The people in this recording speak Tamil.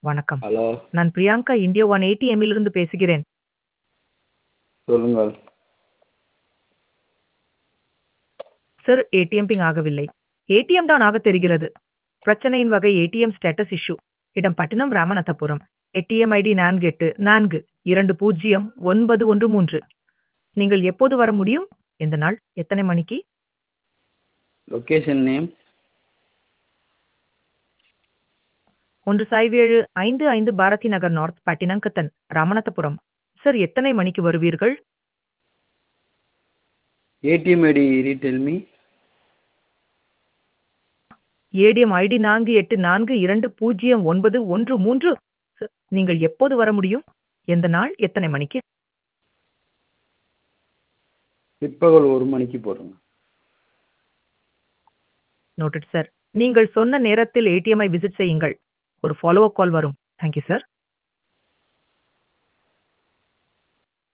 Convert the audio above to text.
வணக்கம். ஹலோ. நான் பிரியங்கா இந்தியா ஒன் ஏடிஎம்மிலிருந்து பேசுகிறேன். சொல்லுங்கள். சார் ஏடிஎம் பிங் ஆகவில்லை. ஏடிஎம் தான் ஆகத் தெரிகிறது. பிரச்சனையின் வகை ஏடிஎம் ஸ்டேட்டஸ் இஷ்யூ. இடம் பட்டினம் ராமநாதபுரம். ஏடிஎம் ஐடி 48 4 நீங்கள் எப்போது வர முடியும்? எந்த நாள்? எத்தனை மணிக்கு? Location name? 10755 Bharathi Nagar north Pattinamkathan Ramanathapuram. Sir எத்தனை மணிக்கு வருவீர்கள்? ATM ID retell me. ATM ID 48420913 sir நீங்கள் எப்போது வர முடியும்? எந்த நாள்? எத்தனை மணிக்கு? பிற்பகல் 1 மணிக்கு போடுங்க. Noted sir. நீங்கள் சொன்ன நேரத்தில் ஏடிஎம்ஐ விசிட் செய்யுங்கள். ஒரு ஃபாலோ அப் கால் வரும். Thank you sir.